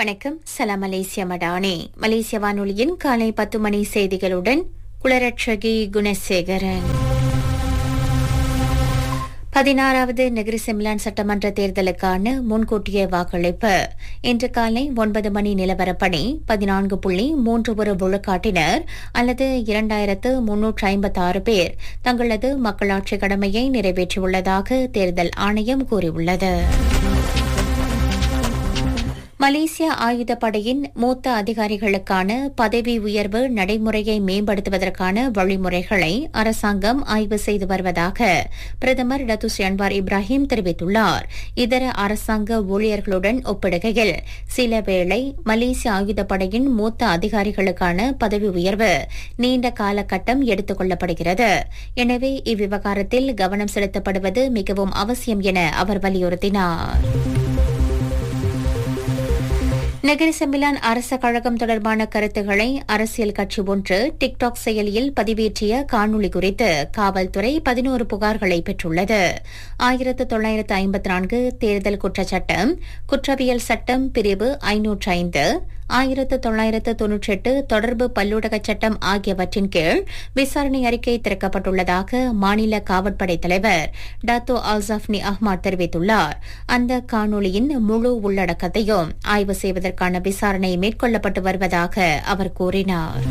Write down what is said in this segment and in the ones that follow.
வணக்கம் சலாம் மலேசிய மடானே மலேசிய வானொலியின் காலை பத்து மணி செய்திகளுடன் குளரட்சகி குணசேகரன் பதினாறாவது நெகிரி செமிலான் சட்டமன்ற தேர்தலுக்கான முன்கூட்டிய வாக்களிப்பு இன்று காலை ஒன்பது மணி நிலவரப்படி பதினான்கு புள்ளி மூன்று ஒரு விழுக்காட்டினர் அல்லது இரண்டாயிரத்து முன்னூற்று ஐம்பத்தாறு பேர் தங்களது மக்களாட்சி கடமையை நிறைவேற்றியுள்ளதாக தேர்தல் ஆணையம் கூறியுள்ளது மலேசிய ஆயுதப்படையின் மூத்த அதிகாரிகளுக்கான பதவி உயர்வு நடைமுறையை மேம்படுத்துவதற்கான வழிமுறைகளை அரசாங்கம் ஆய்வு செய்து வருவதாக பிரதமர் டத்துஸ் அன்வார் இப்ராஹிம் தெரிவித்துள்ளார் இதர அரசாங்க ஊழியர்களுடன் ஒப்பிடுகையில் சில வேளை மலேசிய ஆயுதப்படையின் மூத்த அதிகாரிகளுக்கான பதவி உயர்வு நீண்ட காலகட்டம் எடுத்துக் கொள்ளப்படுகிறது எனவே இவ்விவகாரத்தில் கவனம் செலுத்தப்படுவது மிகவும் அவசியம் என அவர் வலியுறுத்தினார் நகர செம்பிலான் அரச கழகம் தொடர்பான கருத்துக்களை அரசியல் கட்சி ஒன்று டிக்டாக் செயலியில் பதிவேற்றிய காணொலி குறித்து காவல்துறை பதினோரு புகார்களை பெற்றுள்ளது ஆயிரத்து தொள்ளாயிரத்து ஐம்பத்தி நான்கு தேர்தல் குற்றச்சட்டம் குற்றவியல் சட்டம் பிரிவு ஐநூற்று ஐந்து ஆயிரத்து தொள்ளாயிரத்து தொன்னூற்றி எட்டு தொடர்பு பல்லூடக சட்டம் ஆகியவற்றின் கீழ் விசாரணை அறிக்கை திறக்கப்பட்டுள்ளதாக மாநில காவற்படை தலைவர் டாத்தோ அல்சாஃப்னி அஹ்மத் தெரிவித்துள்ளார் அந்த காணொலியின் முழு உள்ளடக்கத்தையும் ஆய்வு செய்வதற்கான விசாரணை மேற்கொள்ளப்பட்டு வருவதாக அவர் கூறினார்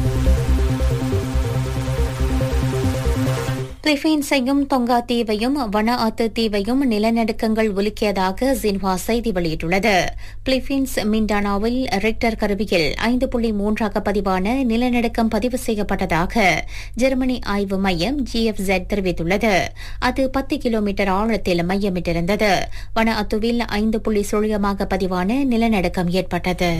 பிலிப்பைன்ஸையும் தொங்கா தீவையும் வன ஆத்து தீவையும் நிலநடுக்கங்கள் உலுக்கியதாக ஜின்ஹா செய்தி வெளியிட்டுள்ளது பிலிப்பைன்ஸ் மிண்டானாவில் ரிக்டர் கருவியில் ஐந்து புள்ளி மூன்றாக பதிவான நிலநடுக்கம் பதிவு செய்யப்பட்டதாக ஜெர்மனி ஆய்வு மையம் ஜிஎஃப்ஜெட் தெரிவித்துள்ளது அது பத்து கிலோமீட்டர் ஆழத்தில் மையமிட்டிருந்தது வன அத்துவில் ஐந்து புள்ளி சுழியமாக பதிவான நிலநடுக்கம் ஏற்பட்டது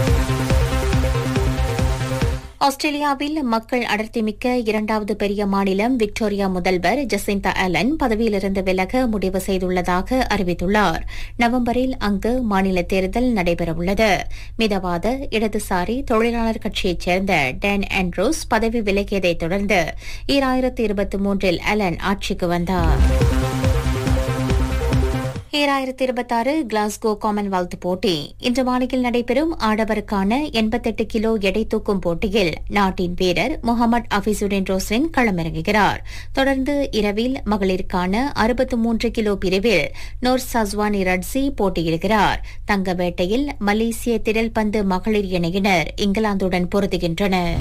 ஆஸ்திரேலியாவில் மக்கள் அடர்த்திமிக்க இரண்டாவது பெரிய மாநிலம் விக்டோரியா முதல்வர் ஜசிந்தா அலன் பதவியிலிருந்து விலக முடிவு செய்துள்ளதாக அறிவித்துள்ளார் நவம்பரில் அங்கு மாநில தேர்தல் நடைபெறவுள்ளது மிதவாத இடதுசாரி தொழிலாளர் கட்சியைச் சேர்ந்த டேன் ஆண்ட்ரூஸ் பதவி விலகியதைத் தொடர்ந்து ஈராயிரத்து இருபத்தி மூன்றில் அலன் ஆட்சிக்கு வந்தார் ஈராயிரத்தி இருபத்தாறு கிளாஸ்கோ காமன்வெல்த் போட்டி இன்று மாலையில் நடைபெறும் ஆடவருக்கான எண்பத்தெட்டு கிலோ எடை தூக்கும் போட்டியில் நாட்டின் வீரர் முகமது அபிசுடின் ரோஸ்லின் களமிறங்குகிறார் தொடர்ந்து இரவில் மகளிருக்கான அறுபத்து மூன்று கிலோ பிரிவில் நோர் சஸ்வானி ரட்சி போட்டியிடுகிறார் தங்க வேட்டையில் மலேசிய திரள் பந்து மகளிர் இணையினர் இங்கிலாந்துடன் பொருதுகின்றனர்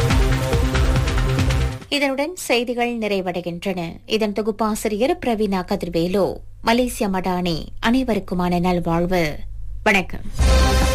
இதனுடன் செய்திகள் நிறைவடைகின்றன இதன் தொகுப்பாசிரியர் பிரவீனா கதிர்வேலு மலேசிய மடானி அனைவருக்குமான நல்வாழ்வு வணக்கம்